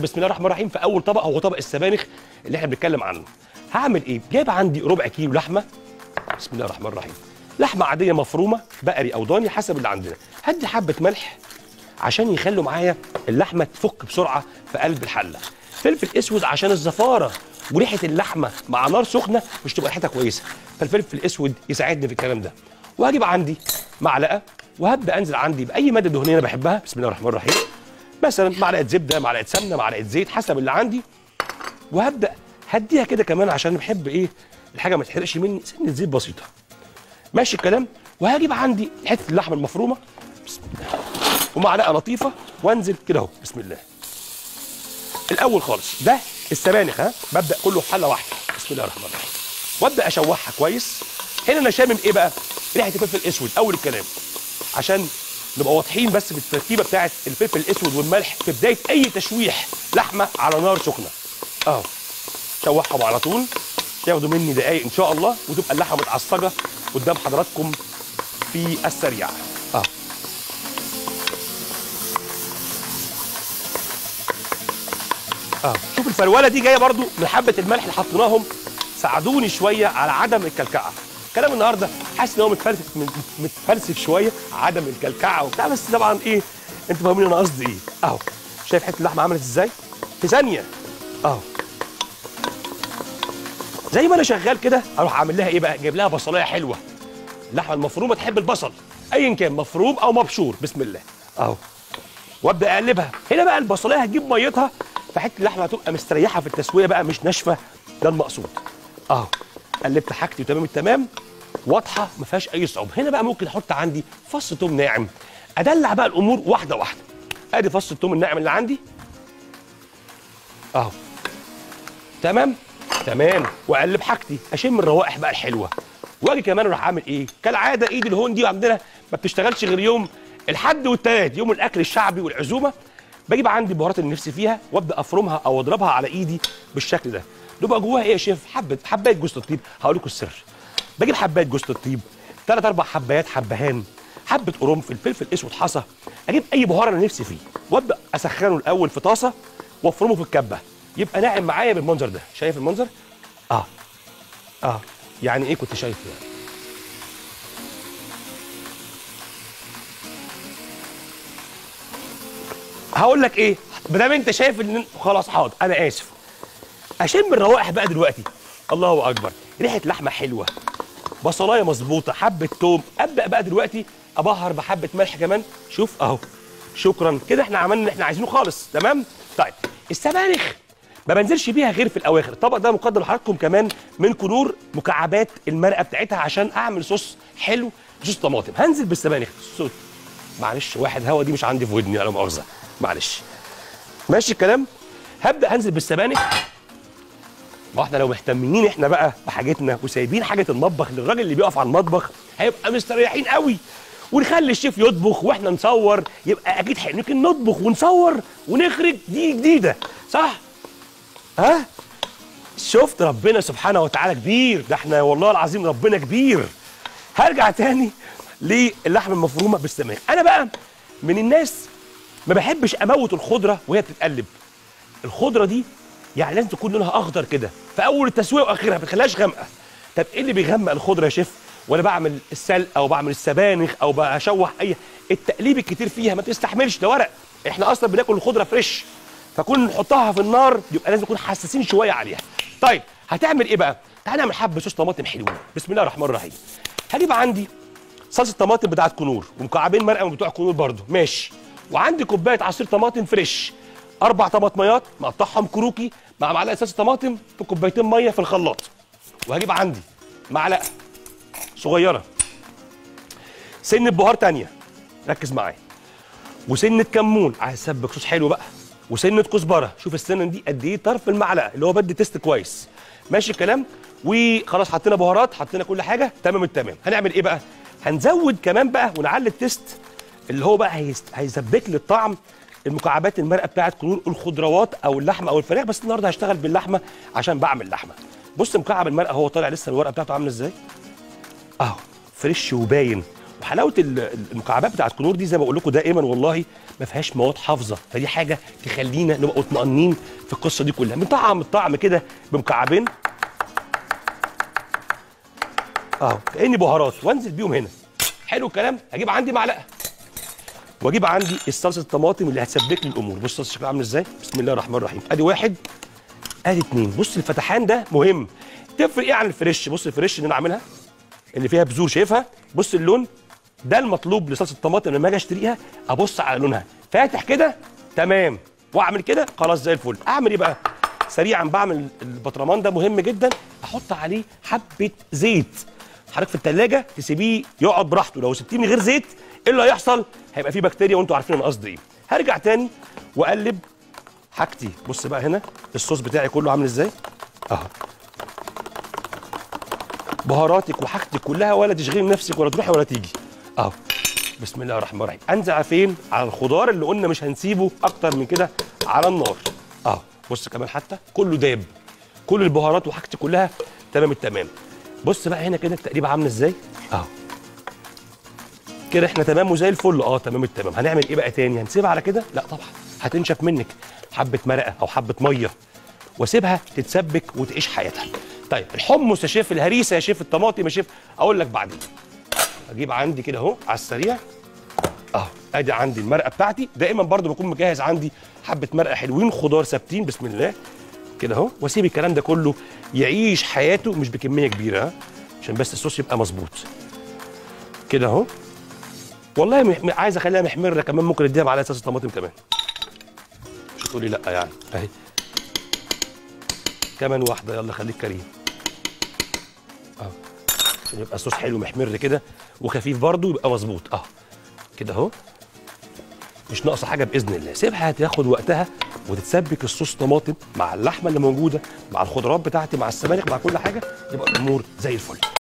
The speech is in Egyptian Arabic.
بسم الله الرحمن الرحيم في اول طبق هو طبق السبانخ اللي احنا بنتكلم عنه هعمل ايه جايب عندي ربع كيلو لحمه بسم الله الرحمن الرحيم لحمه عاديه مفرومه بقري او ضاني حسب اللي عندنا هدي حبه ملح عشان يخلوا معايا اللحمه تفك بسرعه في قلب الحله فلفل اسود عشان الزفاره وريحه اللحمه مع نار سخنه مش تبقى ريحتها كويسه فالفلفل الاسود يساعدني في الكلام ده وهجيب عندي معلقه وهبدا انزل عندي باي ماده دهنيه انا بحبها بسم الله الرحمن الرحيم مثلا معلقه زبده معلقه سمنه معلقه زيت حسب اللي عندي وهبدا هديها كده كمان عشان بحب ايه الحاجه ما تحرقش مني سنه زيت بسيطه ماشي الكلام وهجيب عندي حته اللحمه المفرومه بسم الله ومعلقه لطيفه وانزل كده اهو بسم الله الاول خالص ده السبانخ ها ببدا كله في حله واحده بسم الله الرحمن الرحيم وابدا اشوحها كويس هنا انا شامم ايه بقى ريحه الفلفل الاسود اول الكلام عشان نبقى واضحين بس بالتركيبه بتاعت الفلفل الاسود والملح في بدايه اي تشويح لحمه على نار سخنه اهو شوحهم على طول ياخدوا مني دقايق ان شاء الله وتبقى اللحمه متعصجه قدام حضراتكم في السريع اه اه شوف الفروله دي جايه برضو من حبه الملح اللي حطيناهم ساعدوني شويه على عدم الكلكعه كلام النهارده حاسس ان هو متفلسف متفلسف شويه عدم الكلكعه وبتاع بس طبعا ايه انتوا فاهمين انا قصدي ايه اهو شايف حته اللحمه عملت ازاي في ثانيه اهو زي ما انا شغال كده اروح اعمل لها ايه بقى جايب لها بصلايه حلوه اللحمه المفرومه تحب البصل ايا كان مفروم او مبشور بسم الله اهو وابدا اقلبها هنا بقى البصلايه هتجيب ميتها فحته اللحمه هتبقى مستريحه في التسويه بقى مش ناشفه ده المقصود اهو قلبت حاجتي وتمام التمام واضحه ما فيهاش اي صعوبه هنا بقى ممكن احط عندي فص توم ناعم ادلع بقى الامور واحده واحده ادي فص التوم الناعم اللي عندي اهو تمام تمام واقلب حاجتي اشم الروائح بقى الحلوه واجي كمان اروح اعمل ايه كالعاده ايد الهون دي عندنا ما بتشتغلش غير يوم الحد والتلات يوم الاكل الشعبي والعزومه بجيب عندي البهارات اللي نفسي فيها وابدا افرمها او اضربها على ايدي بالشكل ده بيبقى جواها ايه يا شيف حبه حبايه جوز الطيب هقول لكم السر بجيب حبايه جوز الطيب ثلاث اربع حبايات حبهان حبه قرنفل فلفل اسود حصى اجيب اي بهار انا نفسي فيه وابدا اسخنه الاول في طاسه وافرمه في الكبه يبقى ناعم معايا بالمنظر ده شايف المنظر اه اه يعني ايه كنت شايفه يعني هقول لك ايه ما دام انت شايف ان خلاص حاضر انا اسف اشم الروائح بقى دلوقتي الله اكبر ريحه لحمه حلوه بصلايه مظبوطه حبه توم ابدا بقى دلوقتي ابهر بحبه ملح كمان شوف اهو شكرا كده احنا عملنا اللي احنا عايزينه خالص تمام طيب السبانخ ما بنزلش بيها غير في الاواخر الطبق ده مقدم لحضراتكم كمان من كنور مكعبات المرقه بتاعتها عشان اعمل صوص حلو صوص طماطم هنزل بالسبانخ صوت معلش واحد هوا دي مش عندي في ودني لا مؤاخذه معلش ماشي الكلام هبدا هنزل بالسبانخ ما احنا لو مهتمين احنا بقى بحاجتنا وسايبين حاجه المطبخ للراجل اللي بيقف على المطبخ هيبقى مستريحين قوي ونخلي الشيف يطبخ واحنا نصور يبقى اكيد حلو ممكن نطبخ ونصور ونخرج دي جديده صح ها شفت ربنا سبحانه وتعالى كبير ده احنا والله العظيم ربنا كبير هرجع تاني للحمه المفرومه بالسماء انا بقى من الناس ما بحبش اموت الخضره وهي بتتقلب الخضره دي يعني لازم تكون لونها اخضر كده في اول التسويه واخرها ما بتخليهاش غامقه طب ايه اللي بيغمق الخضره يا شيف وانا بعمل السلق او بعمل السبانخ او بشوح اي التقليب الكتير فيها ما تستحملش ده ورق احنا اصلا بناكل الخضره فريش فكون نحطها في النار يبقى لازم نكون حساسين شويه عليها طيب هتعمل ايه بقى تعالى نعمل حبه صوص طماطم حلوين بسم الله الرحمن الرحيم هجيب عندي صلصه طماطم بتاعت كنور ومكعبين مرقه من بتوع كنور برضو ماشي وعندي كوبايه عصير طماطم فريش اربع طماطميات مقطعهم كروكي مع معلقه صلصه طماطم في كوبايتين ميه في الخلاط وهجيب عندي معلقه صغيره سنه بهار تانية ركز معايا وسنه كمون عايز اسبك صوص حلو بقى وسنه كزبره شوف السنه دي قد ايه طرف المعلقه اللي هو بدي تيست كويس ماشي الكلام وخلاص حطينا بهارات حطينا كل حاجه تمام التمام هنعمل ايه بقى هنزود كمان بقى ونعلي التيست اللي هو بقى هيست... هيسبك لي الطعم المكعبات المرقه بتاعت كنور الخضروات او اللحمه او الفراخ بس النهارده هشتغل باللحمه عشان بعمل لحمه بص مكعب المرقه هو طالع لسه الورقه بتاعته عامله ازاي اهو فريش وباين وحلاوه ال- المكعبات بتاعت كنور دي زي ما بقول لكم دائما والله ما فيهاش مواد حافظه فدي حاجه تخلينا نبقى مطمئنين في القصه دي كلها بنطعم الطعم كده بمكعبين اهو كاني بهارات وانزل بيهم هنا حلو الكلام هجيب عندي معلقه واجيب عندي الصلصه الطماطم اللي هتسبك لي الامور بص الصلصه شكلها عامل ازاي بسم الله الرحمن الرحيم ادي واحد ادي اتنين بص الفتحان ده مهم تفرق ايه عن الفريش بص الفريش اللي انا عاملها اللي فيها بذور شايفها بص اللون ده المطلوب لصلصه الطماطم لما اجي اشتريها ابص على لونها فاتح كده تمام واعمل كده خلاص زي الفل اعمل ايه بقى سريعا بعمل البطرمان ده مهم جدا احط عليه حبه زيت حضرتك في الثلاجه تسيبيه يقعد براحته لو سبتيه من غير زيت ايه اللي هيحصل هيبقى فيه بكتيريا وانتوا عارفين انا قصدي ايه هرجع تاني واقلب حاجتي بص بقى هنا الصوص بتاعي كله عامل ازاي اهو بهاراتك وحاجتك كلها ولا تشغلي نفسك ولا تروحي ولا تيجي اهو بسم الله الرحمن الرحيم انزل على فين على الخضار اللي قلنا مش هنسيبه اكتر من كده على النار اهو بص كمان حتى كله داب كل البهارات وحاجتي كلها تمام التمام بص بقى هنا كده التقريبه عامله ازاي اهو كده احنا تمام وزي الفل اه تمام التمام هنعمل ايه بقى تاني هنسيبها على كده لا طبعا هتنشف منك حبه مرقه او حبه ميه واسيبها تتسبك وتعيش حياتها طيب الحمص يا شيف الهريسه يا شيف الطماطم يا شيف اقول لك بعدين اجيب عندي كده اهو على السريع اهو ادي عندي المرقه بتاعتي دائما برضو بكون مجهز عندي حبه مرقه حلوين خضار ثابتين بسم الله كده اهو واسيب الكلام ده كله يعيش حياته مش بكميه كبيره ها عشان بس الصوص يبقى مظبوط كده اهو والله مح... م- عايز اخليها محمره كمان ممكن اديها معلقه صلصه طماطم كمان مش هتقولي لا يعني اهي كمان واحده يلا خليك كريم اهو عشان يبقى الصوص حلو محمر كده وخفيف برضه يبقى مظبوط اهو كده اهو مش ناقصه حاجه باذن الله سيبها تاخد وقتها وتتسبك الصوص طماطم مع اللحمه اللي موجوده مع الخضروات بتاعتي مع السبانخ مع كل حاجه يبقى الامور زي الفل